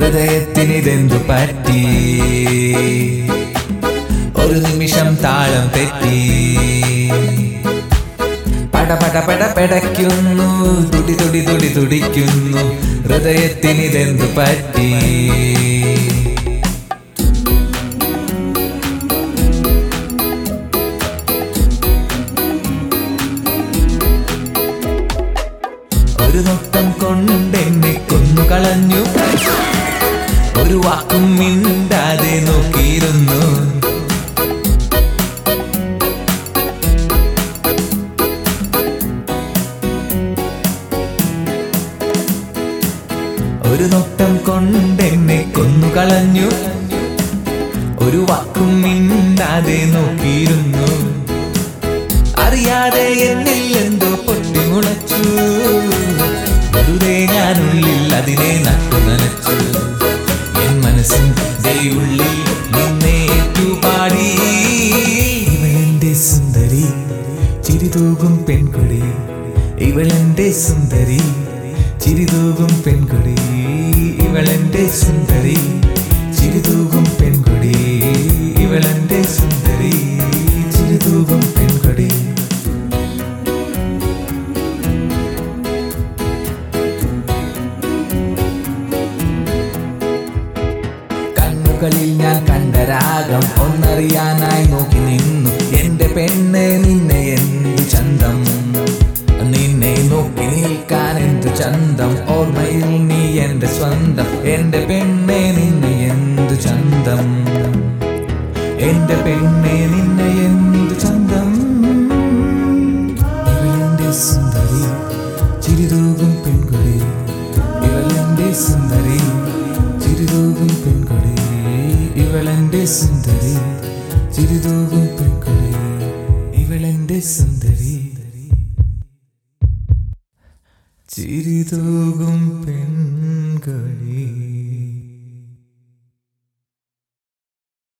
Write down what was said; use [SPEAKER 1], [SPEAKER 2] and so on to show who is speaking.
[SPEAKER 1] ഹൃദയത്തിനിതെന്തു പറ്റി ഒരു നിമിഷം താളം തെറ്റി പട പട പട പെടയ്ക്കുന്നു തുടി തുടി തുടി തുടിക്കുന്നു ഹൃദയത്തിനിതെന്തു പറ്റി ഒരു നോട്ടം കൊണ്ടെന്നെ കൊന്നു കളഞ്ഞു ഒരു വാക്കും മിണ്ടാതെ നോക്കിയിരുന്നു ഒരു നോട്ടം കൊണ്ടെന്നെ കൊന്നു കളഞ്ഞു ഒരു വാക്കും മിണ്ടാതെ നോക്കിയിരുന്നു അറിയാതെ എന്നിൽ എന്തോ പൊട്ടിമുളച്ചു വെറുതെ ഞാനുള്ളിൽ അതിനെ നട്ടു നനച്ചു എൻ മനസ്സിന്റെ ഉള്ളിൽ നിന്നെ പാടി ഇവളെന്റെ സുന്ദരി ചിരിതൂകും പെൺകുടി ഇവളെന്റെ സുന്ദരി ചിരിതൂകും പെൺകുടി ഇവളെന്റെ സുന്ദരി ചിരിതൂകും പെൺകുടി ഇവളെന്റെ സുന്ദരി ചിരിതൂകും പെൺകുടി കണ്ണുകളിൽ ഞാൻ കണ്ട രാഗം ഒന്നറിയാനായി നോക്കി നിന്നു എന്റെ പെണ്ണ് നിന്നെ എന്തു ചന്തം നിന്നെ നോക്കി നിൽക്കാൻ എന്തു ചന്തം ഓർമ്മയിൽ നീ എന്റെ സ്വന്തം എന്റെ പെണ്ണെ നിന്നെ എന്തു ചന്തം എന്റെ പെണ്ണെ നിന്നെ എന്തു ചന്തം ഇവളെന്റെ സുന്ദരി ചിരിതൂകും പെൺകുടി ഇവളെന്റെ സുന്ദരി ചിരിതൂകും പെൺകുടി ഇവളെന്റെ സുന്ദരി ചിരിതൂകും പെൺകുടി ഇവളെന്റെ സുന്ദരി ചിരിതൂകും പെൺകുടി